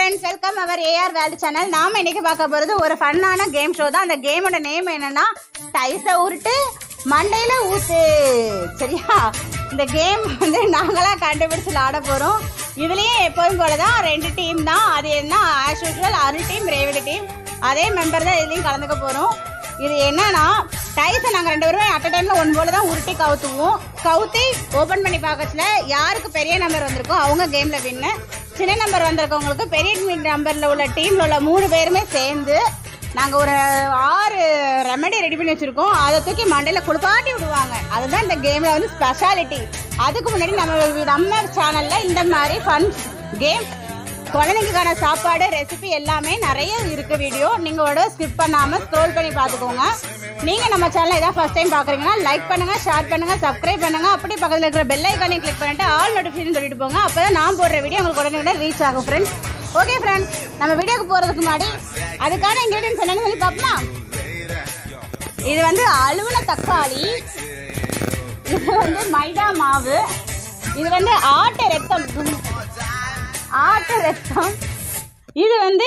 Friends welcome அவர் AR world channel நாம இன்னைக்கு பார்க்க போறது ஒரு ஃபன்னான கேம் ஷோ தான் அந்த கேமோட நேம் என்னன்னா டைஸ உருட்டு மண்டையில ஊத்து சரியா இந்த கேம் வந்து நாங்களா கண்டுபிடிச்சு விளாட போறோம் இதுலயும் எப்போதும் போல தான் ரெண்டு டீம் தான் அது என்ன as usual Arul team Revathi team அதே மெம்பர் தான் இதுலயும் கலந்துக்க போறோம் இது என்னன்னா டைஸை நாங்கள் ரெண்டு பேருமே அட் டைம்ல ஒன் போல தான் உருட்டி கவுத்துவோம் கவுத்தி ஓப்பன் பண்ணி பார்க்கச்சுல யாருக்கு பெரிய நம்பர் வந்திருக்கோ அவங்க கேம்ல வின்னு சின்ன நம்பர் வந்திருக்கவங்களுக்கு பெரிய நம்பர்ல உள்ள டீம்ல உள்ள மூணு பேருமே சேர்ந்து நாங்கள் ஒரு ஆறு ரெமெடி ரெடி பண்ணி வச்சிருக்கோம் அதை தூக்கி மண்டையில் குளிப்பாட்டி விடுவாங்க அதுதான் இந்த கேமில் வந்து ஸ்பெஷாலிட்டி அதுக்கு முன்னாடி நம்ம நம்ம சேனலில் இந்த மாதிரி ஃபன் கேம் குழந்தைங்களுக்கான சாப்பாடு ரெசிபி எல்லாமே நிறைய இருக்கு வீடியோ நீங்க ஒரு ஸ்கிப் பண்ணாம ஸ்க்ரோல் பண்ணி பார்த்துக்கோங்க நீங்க நம்ம சேனல் ஏதாவது ஃபர்ஸ்ட் டைம் பாக்குறீங்கன்னா லைக் பண்ணுங்க ஷேர் பண்ணுங்க சப்ஸ்கிரைப் பண்ணுங்க அப்படி பக்கத்துல இருக்கிற பெல் ஐக்கானையும் கிளிக் பண்ணிட்டு ஆல் நோட்டிஃபிகேஷன் சொல்லிட்டு போங்க அப்பதான் நான் போடுற வீடியோ உங்களுக்கு உடனே உடனே ரீச் ஆகும் ஃப்ரெண்ட்ஸ் ஓகே ஃப்ரெண்ட்ஸ் நம்ம வீடியோக்கு போறதுக்கு முன்னாடி அதுக்கான இன்கிரீடியன்ஸ் என்னன்னு சொல்லி பார்ப்போமா இது வந்து அழுவன தக்காளி இது வந்து மைதா மாவு இது வந்து ஆட்டு ரத்தம் ஆட்டு ரத்தம் இது வந்து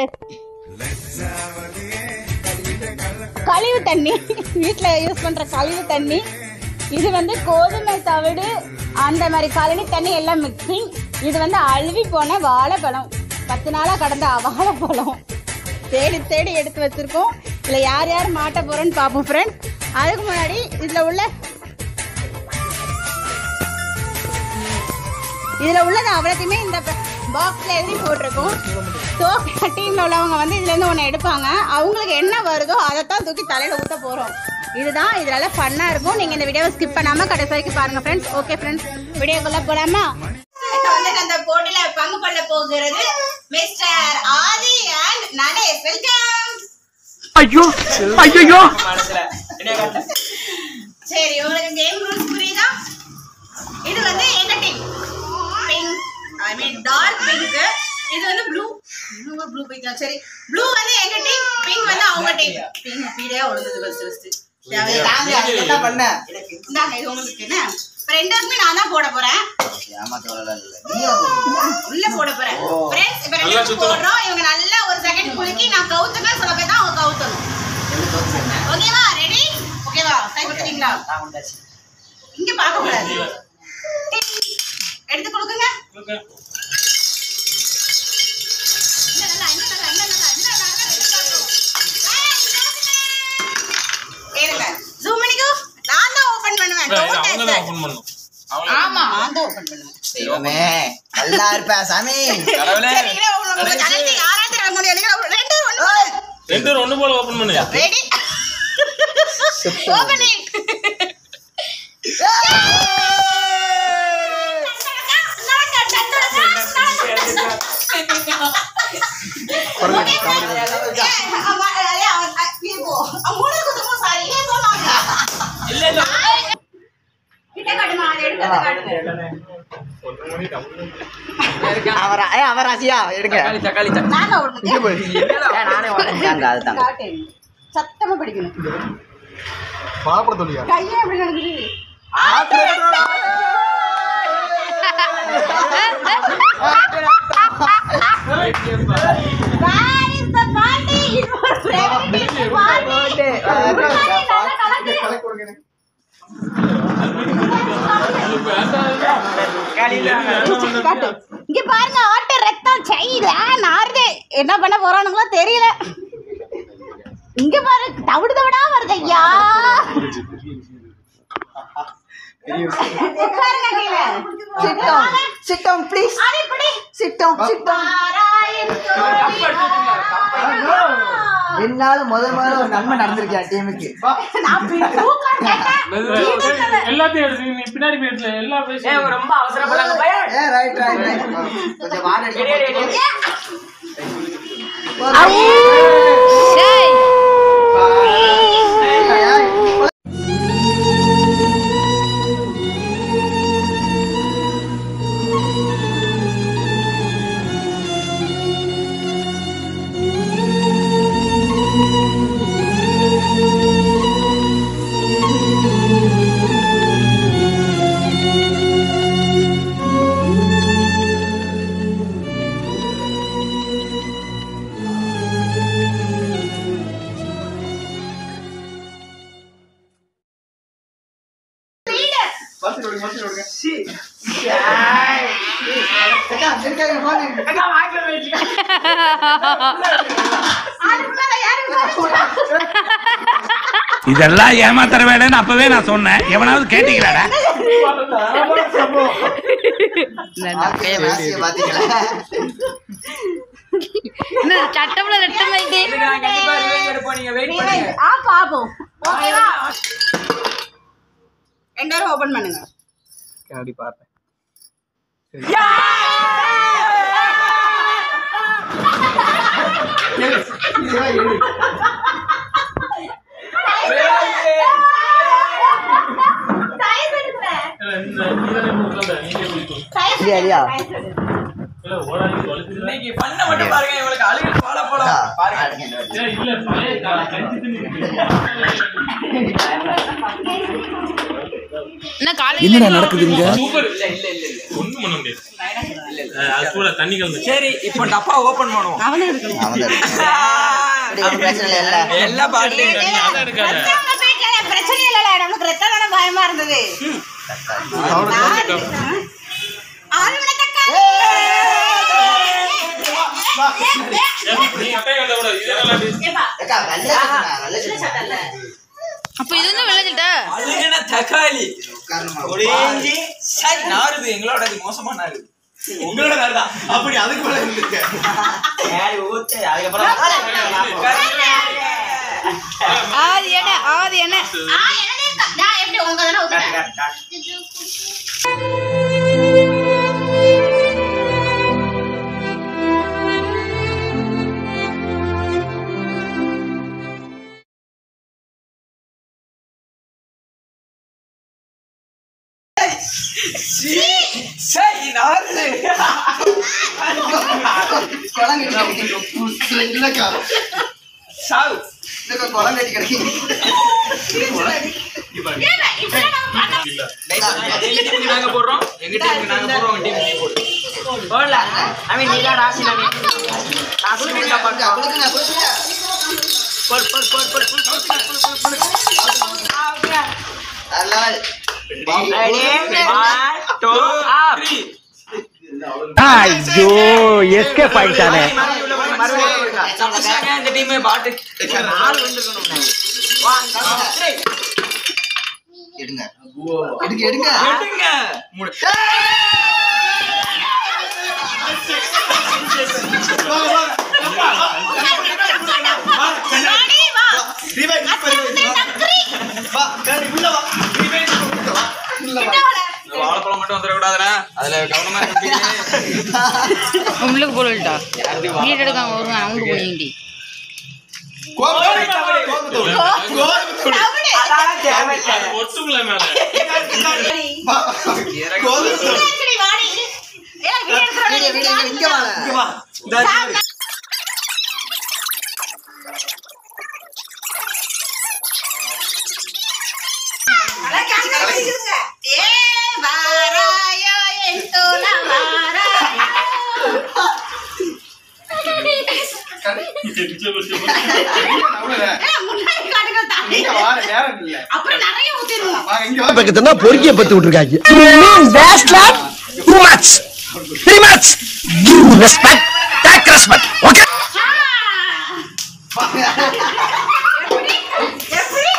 கழிவு தண்ணி வீட்டில் யூஸ் பண்ணுற கழிவு தண்ணி இது வந்து கோதுமை தவிடு அந்த மாதிரி கழனி தண்ணி எல்லாம் மிக்சிங் இது வந்து அழுவி போன வாழைப்பழம் பத்து நாளாக கடந்த வாழைப்பழம் தேடி தேடி எடுத்து வச்சிருக்கோம் இதில் யார் யார் மாட்ட போகிறோன்னு பார்ப்போம் ஃப்ரெண்ட்ஸ் அதுக்கு முன்னாடி இதில் உள்ள இதில் உள்ளது அவ்வளோத்தையுமே இந்த பாக்ஸில் எழுதி போட்டிருக்கோம் ஸோ டீமில் உள்ளவங்க வந்து இதுலேருந்து ஒன்று எடுப்பாங்க அவங்களுக்கு என்ன வருதோ அதை தான் தூக்கி தலையில் ஊற்ற போகிறோம் இதுதான் இதனால ஃபன்னாக இருக்கும் நீங்கள் இந்த வீடியோவை ஸ்கிப் பண்ணாமல் கடைசி வரைக்கும் பாருங்கள் ஃப்ரெண்ட்ஸ் ஓகே ஃப்ரெண்ட்ஸ் வீடியோக்குள்ளே போகலாமா வந்து அந்த போட்டியில பங்கு கொள்ள போகிறது mister Adhi and Naresh welcome ஐயோ ஐயோ சரி உங்களுக்கு கேம் ரூல்ஸ் புரியுதா இது வந்து எங்க team pink I mean dark pink இது வந்து ப்ளூ ப்ளூ பிங்க் சரி ப்ளூ வந்து எங்க டீம் பிங்க் வந்து அவங்க டீம் பிங்க் பீடையா ஒழுங்குது ஃபர்ஸ்ட் ஃபர்ஸ்ட் என்ன பண்ண இந்தாங்க இது உங்களுக்கு என்ன இப்ப ரெண்டாருமே நான் தான் போட போறேன் உள்ள போட போறேன் ஃப்ரெண்ட்ஸ் இப்ப ரெண்டு பேரும் போடுறோம் இவங்க நல்லா ஒரு செகண்ட் குலுக்கி நான் கவுத்துனா சில பேர் தான் அவங்க கவுத்தணும் ஓகேவா ரெடி ஓகேவா கை கொடுத்துட்டீங்களா இங்க பார்க்க கூடாது எடுத்து கொடுக்குங்க இன்னும் நல்லா, இன்னும் நல்லா, இன்னும் நல்லா, இன்னும் நல்லா எடுத்து காட்டும். ஏய், காட்டுங்க. இருங்க. zoom பண்ணிக்கோ. நான் தான் open பண்ணுவேன். Don't touch that. ஆமா, நான் தான் open பண்ணுவேன். தெய்வமே நல்லா இருப்ப சாமி சரி, இரு, உங்க- உங்க channel யாராவது தர முடியாது. இரு, ரெண்டு, ஒண்ணு. ரெண்டு ஒண்ணு போல ஓபன் பண்ணு Ready? Opening. அவரா ஏ அவராசியா எடுங்க ஏ, நானே உடனே அதுதான் சத்தமா படிக்கணும் பாப்பட சொல்லியா கையே எப்படி நடக்குது Where is the party? இது ஒரு private party. நல்லா கலக்கு. காட்டு. இங்க பாருங்க ஆட்டு ரத்தம் செய்யல நாருது என்ன பண்ண போறானுங்களோ தெரியல இங்க பாரு தவிடு தவிடா வருது ஐயா உட்காருங்க கீழே. சிட்டம் சிட்டம் ப்ளீஸ் அது இப்படி. சிட்டம் சிட்டம் ஆராயும் தோழியா. என்னால முதல் முதல்ல ஒரு நன்மை நடந்திருக்கேன் டீமுக்கு நான் இப்படி தூக்கம் கேட்டேன். வீட்டுல எல்லாத்தையும் எடுத்து நீ பின்னாடி போய் எடுத்துல எல்லா பேசும் ரொம்ப அவசரப்படாத பையன் ஏ ரைட் ரைட் கொஞ்சம் வாடகை ஆ மசில் விடுங்க மசில் விடுங்க அக்கா, இருக்காங்க, phone இருக்கு. அதுக்குள்ள யாரு இதெல்லாம் ஏமாத்துற வேலைன்னு அப்பவே நான் சொன்னேன் எவனாவது கேட்டீங்களாடா ஆசிய ராசியை பாத்தீங்களா? சட்டம்ல ரெட்டம் வைத்து நீங்க- ஆ பாப்போம் ஓகேவா ரெண்டாயிரம் ஓபன் பண்ணுங்க அப்படி பார்த்தேன் Size எடுக்கிறேன். இந்த நீதானே உட்கார்ந்த, நீங்க போய் கொடு. Size இல்லையா, இல்லையா? எடுக்கிறேன், size எடுக்கிறேன். இல்ல, ஓடாதீங்க, வலிக்குதுல. இன்னைக்கு பண்ண மட்டும் பாருங்க இவளுக்கு அழுகு போல போல பாருங்க ஏய், இல்ல, பழைய கா- கஞ்சி தண்ணி இருக்கு. என்ன காலையில நடக்குதுங்க சூப்பர் இல்ல இல்ல இல்ல இல்ல ஒண்ணும் பண்ண முடியாது அஹ், அது கூட தண்ணி கலந்து சரி இப்போ டப்பா ஓபன் பண்ணுவோம் அவன் தான் எடுக்கணும். இப்படி ஒரு பிரச்சனை இல்ல எல்லா பாட்டிலையும் அதை எடுக்காத ரத்தம் வீட்டுல பிரச்சனை இல்லைல்ல, நமக்கு ரத்தம் தானே பயமா இருந்தது ஆறு மணி தக்காளி. நீ அட்டையை கட்ட கூடாது இதெல்லாம் அப்படி- ஏப்பா, அக்கா, நல்ல சட்டை, நல்ல சின்ன சட்டை. சட்டை இல்ல. அப்ப இது வந்து விளைஞ்சிட்ட அழுகுன தக்காளி உட்காருமா. ஒரேஞ்சி சரி நாருது எங்களோட அது மோசமா நாருது உங்களோட நாருதான் அப்படி அதுக்கு மேல இருந்திருக்க ஊத்து அதுக்கப்புறம் ஆதி என்ன ஆதி என்ன ஆ, என்னது இருக்கா? நான் எப்படி உங்க தானே ஊத்துறேன். சரி நாருது குளம் கட்டி கிடக்கு. புதுசு இல்லக்கா. சாவு இல்லக்கா, குளம் கட்டி கிடக்கு. ஏங்க, இப்படிலாம் நம்ம பண்ண இல்ல எங்க டீமுக்கு நாங்க போடுறோம் எங்க டீமுக்கு நாங்க போடுறோம் உங்க டீமுக்கு நீ போடு போடல ஐ மீன் நீங்க ராசி நாங்க ராசி நீங்க கொடுங்க, கொடுங்க, கொடுங்க. போடு போடு போடு போடு போடு போடு போடு போடு போடு நல்லா. ரெடி 1 2 3 ஐயோ எஸ்கேப் ஆயிட்டானே இந்த டீம் பாட்டு நாலு வந்துருக்கணும் எடுங்க. எடுங்க, எடுங்க. எடுங்க மூணு ராணி, வா. கிட்ட வாடா. வாழைப்பழம் மட்டும் வந்துடக்கூடாதுண்ணா அதுல கவனமா இருந்துட்டு உங்களுக்கு போலிட்டா வீடு எடுக்காம வருவான் அவனுக்கு போயிண்டி தவிடு. அது ஒட்டுங்கள மேல சரி, வாடி. ஏன் வீடு எடுக்கிறோம் வீடியோ, வீடியோ, இங்க வாங்க. ஏ வாராயோ என் தோல வாராயோ ஏய், முன்னாடி காட்டுங்க தாண்டி. அப்புறம் நிறைய ஊத்திடுவோம் பக்கத்துனா பொறுக்கிய பத்து விட்டுருக்காங்க too much three much give respect take respect okay எப்படி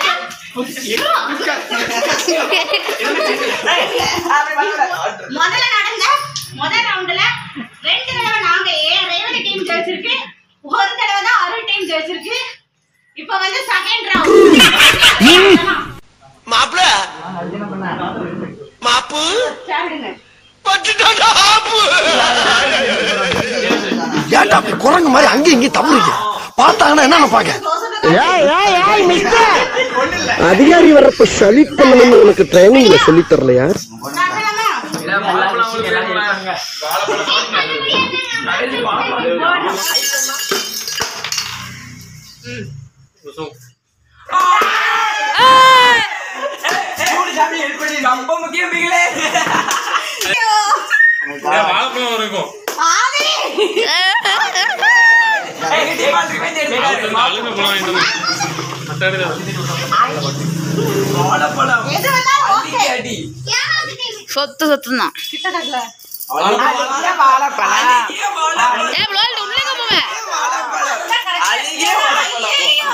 முதல்ல நடந்த முதல் ரவுண்ட்ல ரெண்டு தடவை நாங்க ஏ ரேவதி டீம் ஜெயிச்சிருக்கு ஒரு தடவை தான் அருள் டீம் ஜெயிச்சிருக்கு இப்போ வந்து செகண்ட் ரவுண்ட் மாப்ள மாப்பு சாப்பிடுங்க ஏன்டா அப்படி குரங்கு மாதிரி அங்க இங்க தவறுங்க பார்த்தாங்கன்னா என்ன நினைப்பாங்க அதிகாரி வர்றப்ப சளி பண்ணணும்னு உனக்கு ட்ரைனிங்ல சொல்லி தரலையா சாப்பிடலாமா ரொம்ப முக்கியம் பிகளே வாழைப்பழம் இருக்கும் ஆதி எங்க டீம் ஆளுக்கு வேண்டி எடுத்து அழுக பழம் வாங்கிட்டு வந்து. அட்டை எடுக்காத. வாழைப்பழம் எது வந்தாலும் அள்ளி ஓகே அடி சொத்து சொத்து தான் கிட்ட காட்டல அழகிய வாழைப்பழம். ஏ விளையாட்டு உள்ளே போவேன் அழகிய வாழைப்பழம்.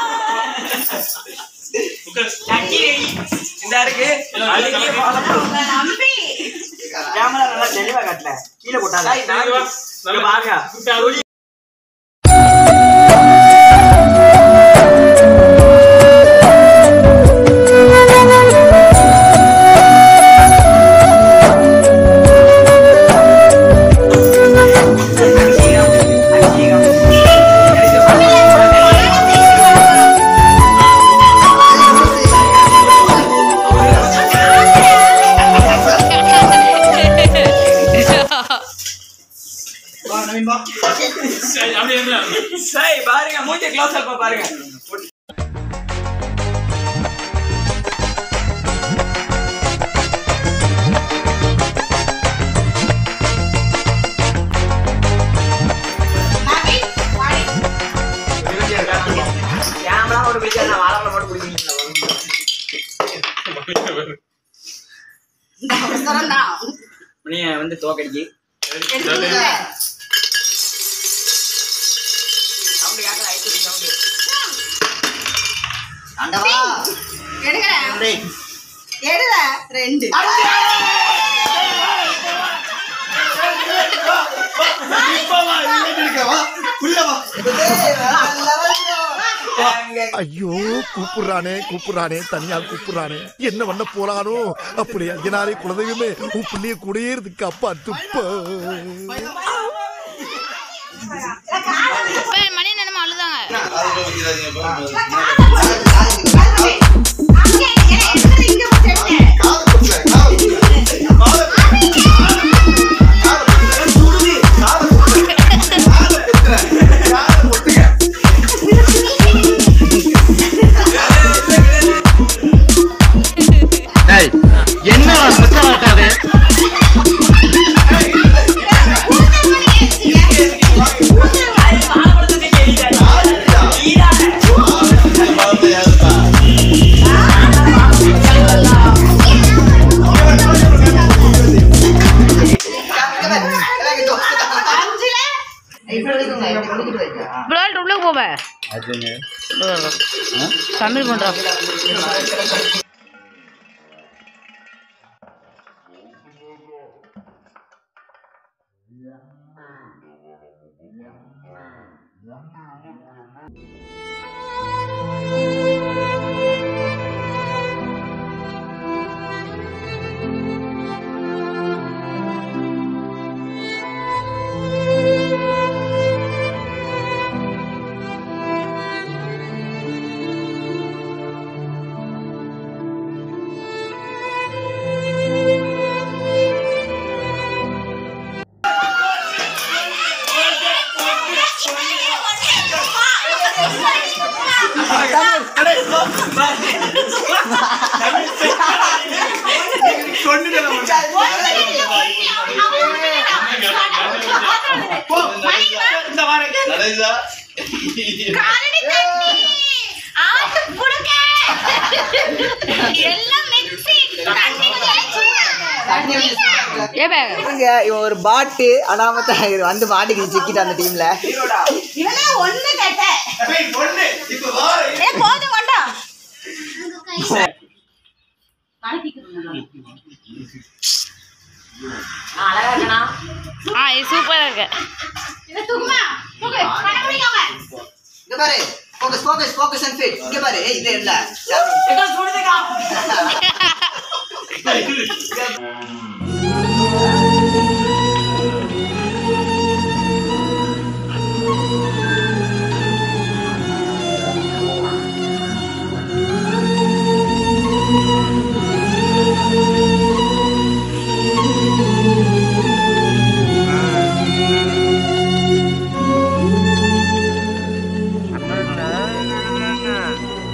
சட்டி ready. இந்தா இருக்கு அழகிய வாழைப்பழம். நம்பி கேமரா நல்லா தெளிவா காட்டல கீழே போட்டாங்க சாய், நான் இங்க பாருங்க சரி, அப்படியே இருந்தா. சாய் பாருங்க மூஞ்சி க்ளோஸ் அப் பாருங்க நம்பி வாடி கேமரா ஒரு பிடிச்சா நான் வாழைப்பழம் போட்டு குடிக்கிறீங்களா இந்த அவசரம் தான் நீ வந்து தோக்கடிக்கு எடுத்துக்கோங்க சவுண்ட் கேட்கல ஐடி சவுண்ட் ஆண்டவா எடுங்க டேய் எடுல ரெண்டு ஐயோ கூப்பிடுறானே கூப்பிடுறானே தனியா கூப்பிடுறானே என்ன பண்ண போறானோ அப்படி அதனாலே குலதெய்வமே உன் பிள்ளைய குடியேறதுக்கு அப்பா துப்ப ஏய், மணி என்னமோ அழுதாங்க அங்கே எடுத்து இங்க வச்சிருக்கேன் என்னடா சத்தம் ஆட்டாது அஞ்சுல விளையாட்டு உள்ளே போவேன் தமிழ் பண்றான் காலடி தண்ணி ஆட்டு புடுங்க எல்லாம் மிக்ஸி தண்ணி ஏ பேக் இவங்க இவன் ஒரு பாட்டு அனாமத்தா இவர் வந்து மாட்டுக்கு சிக்கிட்டு அந்த டீம்ல இவனே ஒண்ணு கேட்ட ஏ போதும் கொண்டா ஆ இது சூப்பரா இருக்கு இத தூக்குமா தூக்கு கண்ண முடிக்காம இங்க பாரு focus focus focus and fit இங்க பாரு ஏய் இது இல்ல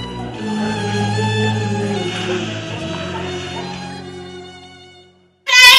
ஏய்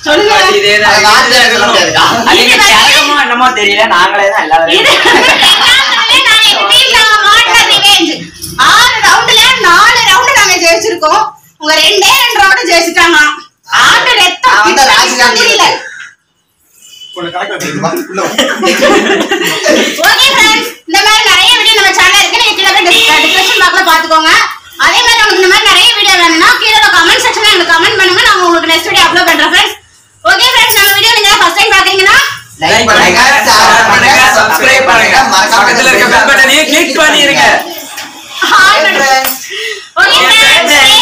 சொல்லுங்க இதேதான். அது ஆச்சரியம் சொல்ல முடியாதுக்கா. அது நீங்க தியாகமோ என்னமோ தெரியல நாங்களே தான் எல்லாரும் இது வந்து ரெண்டாவது நாங்க எங்க டீம்ல மாட்டுற ரிவெஞ்ச் ஆறு ரவுண்டுல நாலு ரவுண்டு நாங்க ஜெயிச்சிருக்கோம் உங்க ரெண்டே ரெண்டு ரவுண்டு ஜெயிச்சிட்டாங்க ஆட்டு ரத்தம் நான் வந்து கிட்ட ராஜகாந்தி புரியல கொஞ்சம் கணக்கு வச்சுக்கோமா உள்ள வா. ஓகே ஃப்ரெண்ட்ஸ் இந்த மாதிரி நிறைய வீடியோ நம்ம சேனல்ல இருக்கு நீங்க கீழே போய் டிஸ்கிரிப்ஷன் பாக்ஸ்ல பாத்துக்கோங்க அதே மாதிரி உங்களுக்கு இந்த மாதிரி நிறைய வீடியோ வேணும்னா கீழே கமெண்ட் செக்ஷன்ல எனக்கு கமெண்ட் பண்ணுங்க நான் உங்களுக்கு நெக்ஸ்ட் வீடியோ அப்லோட் பண்றேன் ஃப்ரெண்ட்ஸ் ஓகே ஃப்ரெண்ட்ஸ் நம்ம வீடியோ நீங்க ஃபர்ஸ்ட் டைம் பாக்குறீங்கன்னா லைக் பண்ணுங்க ஷேர் பண்ணுங்க சப்ஸ்கிரைப் பண்ணுங்க பக்கத்துல இருக்க பெல் பட்டனையும் கிளிக் பண்ணிருங்க ஹாய் ஃப்ரெண்ட்ஸ் ஓகே ஃப்ரெண்ட்ஸ்